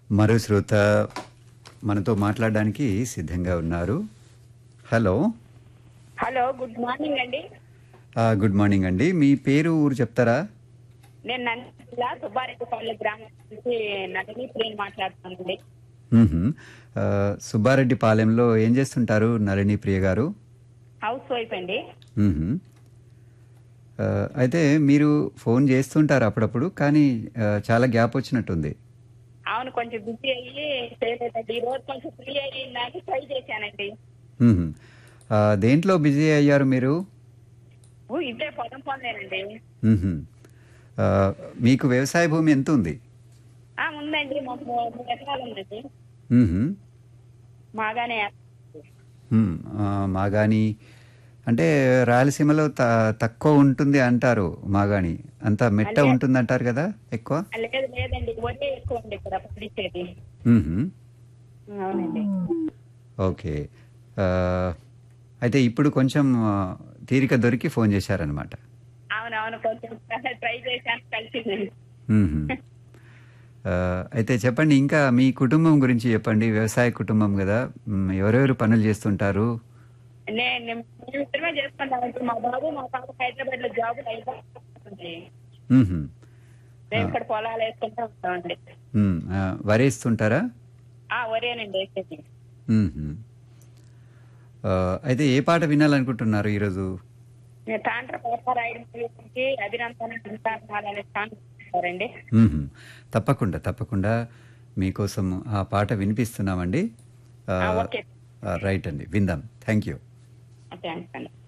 మరో శ్రోత మనతో మాట్లాడడానికి సిద్ధంగా ఉన్నారు హలో హలో గుడ్ మార్నింగ్ అండి ఆ, గుడ్ మార్నింగ్ అండి మీ పేరు ఊరు చెప్తారా నేను నందిలా సుబ్బారెడ్డిపల్లి గ్రామం నుంచి నళిని ప్రేమ్ మాట్లాడుతున్నానండి మ్మ్హ. ఆ, సుబ్బారెడ్డి పాలెంలో ఏం చేస్తుంటారు నళిని ప్రియ గారు హౌస్ వైఫ్ అండి మ్మ్హ. ఆ, అయితే మీరు ఫోన్ చేస్తుంటారు అప్పుడప్పుడు కానీ ఆ, చాలా గ్యాప్ వచ్చినట్టుంది అవును కొంచెం బిజీ అయ్యి చేయలేదండి ఈ రోజు కొంచెం ఫ్రీ అయ్యిందని ట్రై చేశానండి మ్మ్హ. ఆ, దేంట్లో బిజీ అయ్యారు మీరు ఊ, ఇదే పొలం పొందేనండి మ్మ్హ. ఆ, మీకు వ్యవసాయ భూమి ఎంత ఉంది ఆ, ఉందండి మాకు మూడు ఎకరాలు ఉందండి మ్మ్హ. మాగానే మ్మ్. ఆ, మాగాణి అంటే రాయలసీమలో త తక్కువ ఉంటుంది అంటారు మాగాణి అంత మెట్ట ఉంటుంది అంటారు కదా ఎక్కువ లేదు లేదండి వడ్డీ ఎక్కువ అండి ఇక్కడ పండించేది మ్మ్హ. అవునండి ఓకే ఆ, అయితే ఇప్పుడు కొంచెం ఆ, తీరిక దొరికి ఫోన్ చేశారనమాట అవునవును కొంచెం ట్రై చేశాను కలిసిందండి మ్మ్హ. ఆ, అయితే చెప్పండి ఇంకా మీ కుటుంబం గురించి చెప్పండి వ్యవసాయ కుటుంబం కదా మ్, ఎవరెవరు పనులు చేస్తుంటారు నేను మేము ఇద్దరమే చేసుకుంటామండి మా బాబు మా పాప హైదరాబాద్ లో జాబ్ అయిపోతుంది మ్మ్హ. మేము ఇక్కడ పొలాలు వేసుకుంటూ ఉంటామండి మ్, ఆ, వరేస్తుంటారా ఆ ఒరేనండి వేసేది మ్మ్హ. ఆ, అయితే ఏ పాట వినాలనుకుంటున్నారు ఈరోజు నేను తాండ్ర పాప రాయడం గురించి అభినందన అనే సాంగ్ ఇస్తారండి మ్మ్హ. తప్పకుండా తప్పకుండా మీకోసం ఆ పాట వినిపిస్తున్నామండి ఆ, ఓకే ఆ, రైట్ అండి విందాం థ్యాంక్ యూ థ్యాంక్స్ అండి